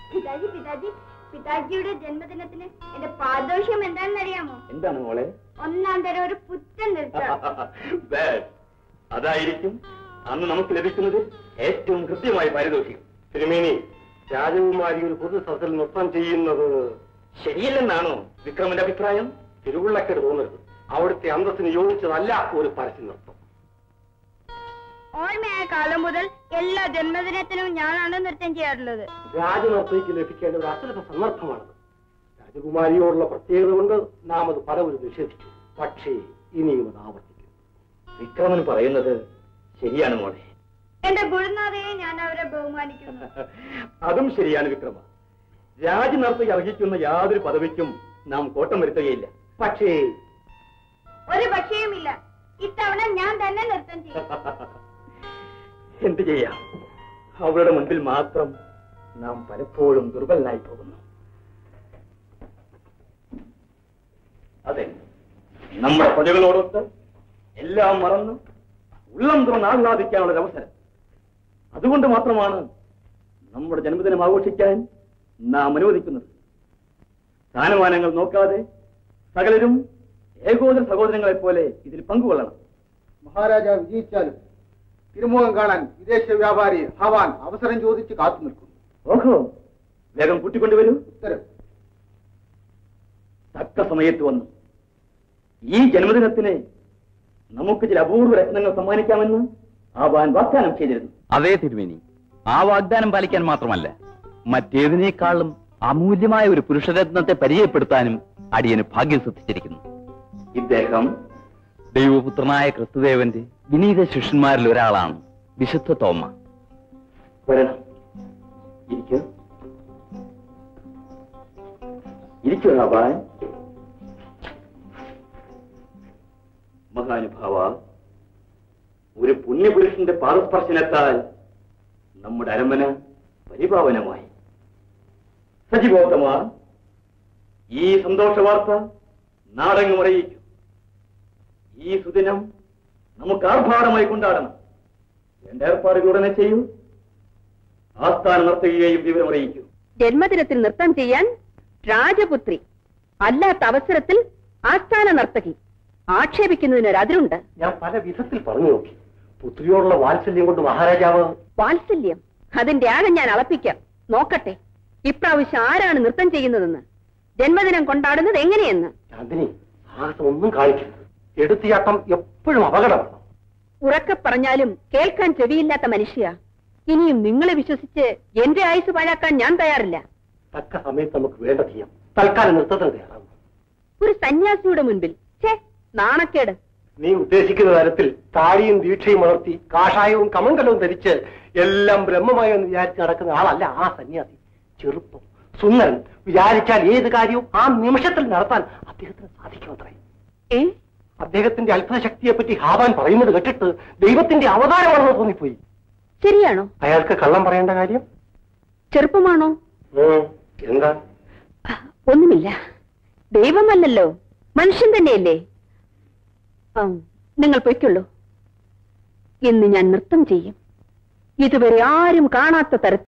പിതാജി പിതാജി പിതാജിയുടെ ജന്മദിനത്തിന് എന്റെ പാദോഷ്യം എന്താണെന്ന് അറിയാമോ എന്താണ് മോളെ ഒന്നാം തരം ഒരു പുത്തൻ നൃത്തം Bad. അതായിരിക്കും അന്ന് നമുക്ക് ലഭിക്കുന്നത് ഏറ്റവും കൃത്യമായ പാരിതോഷികം തിരുമേനി രാജകുമാരി ഒരു പൊതു സദസ്സിൽ നൃത്തം ചെയ്യുന്നത് ശരിയല്ലെന്നാണോ വിക്രമന്റെ അഭിപ്രായം തിരുവുള്ളക്കേട് തോന്നരുത് അവിടുത്തെ അന്തസ്സിന് യോജിച്ചതല്ല ഒരു പരസ്യ നൃത്തം ഓർമ്മയായ കാലം മുതൽ എല്ലാ ജന്മദിനത്തിനും ഞാനാണ് നൃത്തം ചെയ്യാറുള്ളത് രാജനർത്തയ്ക്ക് ലഭിക്കേണ്ട ഒരു അശ്രദ്ധ സന്ദർഭമാണത് രാജകുമാരിയോടുള്ള പ്രത്യേകത കൊണ്ട് നാം അത് പലവരും നിഷേധിച്ചു പക്ഷേ ഇനിയും അത് ആവർത്തിക്കും വിക്രമൻ പറയുന്നത് ശരിയാണ് മോളെ എന്റെ ഗുരുനാഥയെ ഞാൻ അവരെ ബഹുമാനിക്കുന്നു അതും ശരിയാണ് വിക്രമ രാജനർത്തകി അർഹിക്കുന്ന യാതൊരു പദവിക്കും നാം കോട്ടം വരുത്തുകയില്ല പക്ഷേ ഒരു പക്ഷേയുമില്ല ഇത്തവണ ഞാൻ തന്നെ നൃത്തം ചെയ്യും എന്ത് ചെയ്യാം അവളുടെ മുൻപിൽ മാത്രം നാം പലപ്പോഴും ദുർബലനായി പോകുന്നു അതെ നമ്മുടെ പ്രജകളോടൊത്ത് എല്ലാം മറന്ന് ഉള്ളം തുറന്ന് ആഹ്ലാദിക്കാനുള്ള ഒരു അവസരം അതുകൊണ്ട് മാത്രമാണ് നമ്മുടെ ജന്മദിനം ആഘോഷിക്കാൻ നാം അനുവദിക്കുന്നത് സ്ഥാനമാനങ്ങൾ നോക്കാതെ സകലരും ഏകോദര സഹോദരങ്ങളെ പോലെ ഇതിൽ പങ്കുകൊള്ളണം മഹാരാജ വിജയിച്ചാലും തിരുമുഖം കാണാൻ വിദേശ വ്യാപാരി ഹവാൻ അവസരം ചോദിച്ച് കാത്തു നിൽക്കുന്നു ഓഹോ വേഗം കൂട്ടിക്കൊണ്ടുവരൂ ഉത്തരം തക്ക സമയത്ത് വന്നു ഈ ജന്മദിനത്തിന് നമുക്ക് ചില അപൂർവ രത്നങ്ങൾ സമ്മാനിക്കാമെന്ന് ആവാൻ വാഗ്ദാനം ചെയ്തിരുന്നു അതേ തിരുമേനി ആ വാഗ്ദാനം പാലിക്കാൻ മാത്രമല്ല മറ്റേതിനേക്കാളും അമൂല്യമായ ഒരു പുരുഷരത്നത്തെ പരിചയപ്പെടുത്താനും അടിയന് ഭാഗ്യം സിദ്ധിച്ചിരിക്കുന്നു ഇദ്ദേഹം ദൈവപുത്രനായ ക്രിസ്തുദേവന്റെ വിനീത ശിഷ്യന്മാരിൽ ഒരാളാണ് വിശുദ്ധ തോമ വരണം ഇരിക്കൂ ഇരിക്കൂ ആവാൻ മഹാനുഭാവ ഒരു പുണ്യപുരുഷന്റെ പാദസ്പർശനത്താൽ നമ്മുടെ അരമന പരിപാവനമായി സജിബോധമ ഈ സന്തോഷ വാർത്ത നാടെങ്ങും അറിയിക്കും ഈ സുദിനം നമുക്ക് ആർഭാടമായി കൊണ്ടാടണം വേണ്ട ഏർപ്പാടുകൾ ഉടനെ ചെയ്യൂ ആസ്ഥാനം നടത്തുകയും വിവരം അറിയിക്കൂ ജന്മദിനത്തിൽ നൃത്തം ചെയ്യാൻ രാജപുത്രി അല്ലാത്ത അവസരത്തിൽ ആസ്ഥാന നർത്തകി ആക്ഷേപിക്കുന്നതിന് അതിരുണ്ട് ഞാൻ പല വിധത്തിൽ പറഞ്ഞു നോക്കി പുത്രിയോടുള്ള വാത്സല്യം കൊണ്ട് മഹാരാജാവ് വാത്സല്യം അതിന്റെ ആഴം ഞാൻ അളപ്പിക്കാം നോക്കട്ടെ ഇപ്രാവശ്യം ആരാണ് നൃത്തം ചെയ്യുന്നതെന്ന് ജന്മദിനം കൊണ്ടാടുന്നത് എങ്ങനെയെന്ന് ചാന്ദിനി സാഹസം ഒന്നും കാണിക്കരുത് എടുത്തിയാട്ടം എപ്പോഴും അപകടമാണ് ഉറക്കെ പറഞ്ഞാലും കേൾക്കാൻ ചെവിയില്ലാത്ത മനുഷ്യ ഇനിയും നിങ്ങളെ വിശ്വസിച്ച് എന്റെ ആയുസ് പാഴാക്കാൻ ഞാൻ തയ്യാറില്ല തക്ക സമയത്ത് നമുക്ക് വേണ്ട ചെയ്യാം തൽക്കാലം നൃത്തത്തിന് തയ്യാറാവും ഒരു സന്യാസിയുടെ മുൻപിൽ ഛേ നാണക്കേട് നീ ഉദ്ദേശിക്കുന്ന തരത്തിൽ താടിയും ദീക്ഷയും വളർത്തി കാഷായവും കമങ്കലവും ധരിച്ച് എല്ലാം ബ്രഹ്മമായി എന്ന് വിചാരിച്ച് നടക്കുന്ന ആളല്ല ആ സന്യാസി ചെറുപ്പം സുന്ദരൻ വിചാരിച്ചാൽ ഏത് കാര്യവും ആ നിമിഷത്തിൽ നടത്താൻ അദ്ദേഹത്തിന് സാധിക്കുമത്രേ ഏ അദ്ദേഹത്തിന്റെ അത്ഭുത ശക്തിയെ പറ്റി ഹാവാൻ പറയുന്നത് കേട്ടിട്ട് ദൈവത്തിന്റെ അവതാരമാണെന്ന് തോന്നിപ്പോയി ശരിയാണോ അയാൾക്ക് കള്ളം പറയേണ്ട കാര്യം ചെറുപ്പമാണോ ഉം, എന്താ ആ, ഒന്നുമില്ല ദൈവമല്ലല്ലോ മനുഷ്യൻ തന്നെയല്ലേ ആ, നിങ്ങൾ പൊയ്ക്കുള്ളൂ ഇന്ന് ഞാൻ നൃത്തം ചെയ്യും ഇതുവരെ ആരും കാണാത്ത തരത്തിൽ